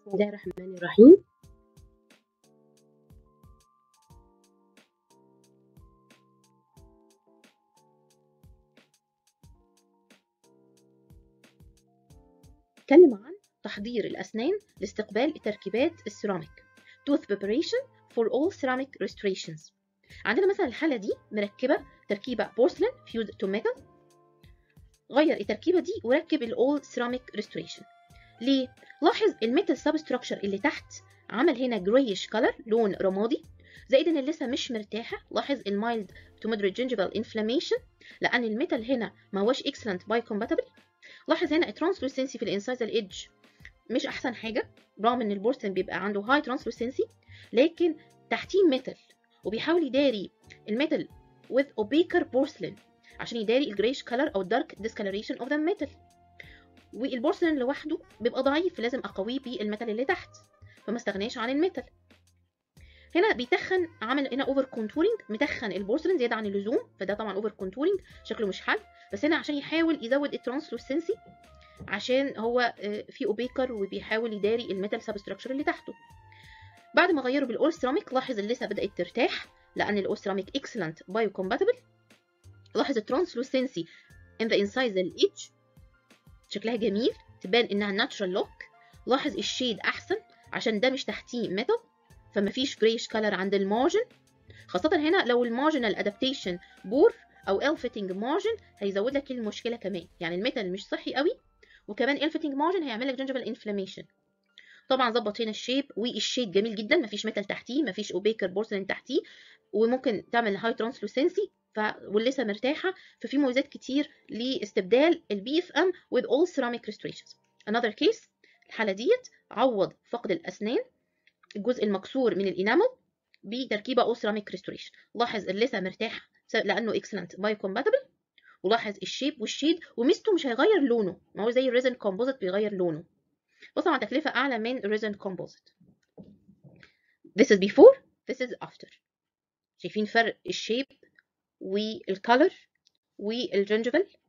بسم الله الرحمن الرحيم نتكلم عن تحضير الأسنان لاستقبال التركيبات السيراميك tooth preparation for all ceramic restorations عندنا مثلا الحالة دي مركبة تركيبة porcelain fused to metal غير التركيبة دي وركب ال all ceramic restoration ليه؟ لاحظ الميتال سبستراكشر اللي تحت عمل هنا جرايش كلر لون رمادي زائد ان اللثه مش مرتاحه لاحظ المايلد تو مودريت جينجيفال انفلاميشن لان الميتال هنا ما هوش اكسلنت باي كومباتبل لاحظ هنا الترانسلوسنسي في الانسايزال ايدج مش احسن حاجه رغم ان البورسلين بيبقى عنده هاي ترانسلوسنسي لكن تحتيه ميتال وبيحاول يداري الميتال with opaque porcelain عشان يداري الجريش كلر او الدارك discoloration of the metal والبورسلين لوحده بيبقى ضعيف فلازم اقويه بالميتال اللي تحت فما استغناش عن الميتال هنا بيتخن عمل هنا اوفر كونتورنج متخن البورسلين زياده عن اللزوم فده طبعا اوفر كونتورنج شكله مش حل بس هنا عشان يحاول يزود الترانسلوسنسي عشان هو في اوبيكر وبيحاول يداري الميتال سبستراكشر اللي تحته بعد ما غيره بالاول سيراميك لاحظ اللثه بدات ترتاح لان الاول سيراميك اكسلنت بايو كومباتبل لاحظ الترانسلوسنسي ان ذا انسايزال ايدج شكلها جميل تبان انها ناتشرال لوك لاحظ الشيد احسن عشان ده مش تحتيه ميتال فمفيش جريش كلر عند المارجن خاصة هنا لو المارجنال ادابتيشن بور او ال فيتنج مارجن هيزود لك المشكلة كمان يعني الميتال مش صحي قوي وكمان ال فيتنج مارجن هيعمل لك جنجبل انفلاميشن طبعا ظبط هنا الشيب والشيد جميل جدا مفيش ميتال تحتيه مفيش اوبيكر بورسلين تحتيه وممكن تعمل هاي ترانسلوسنسي ف... واللثه مرتاحه ففي مميزات كتير لاستبدال البي اف ام with all ceramic restorations another case الحاله ديت عوض فقد الاسنان الجزء المكسور من الانامل بتركيبه all ceramic restoration لاحظ اللثه مرتاحه لانه excellent biocompatible ولاحظ الشيب والشيد وميزته مش هيغير لونه ما هو زي الريزن كومبوزيت بيغير لونه بص على تكلفه اعلى من الريزن كومبوزيت this is before this is after شايفين فرق الشيب والكالر والجنجفل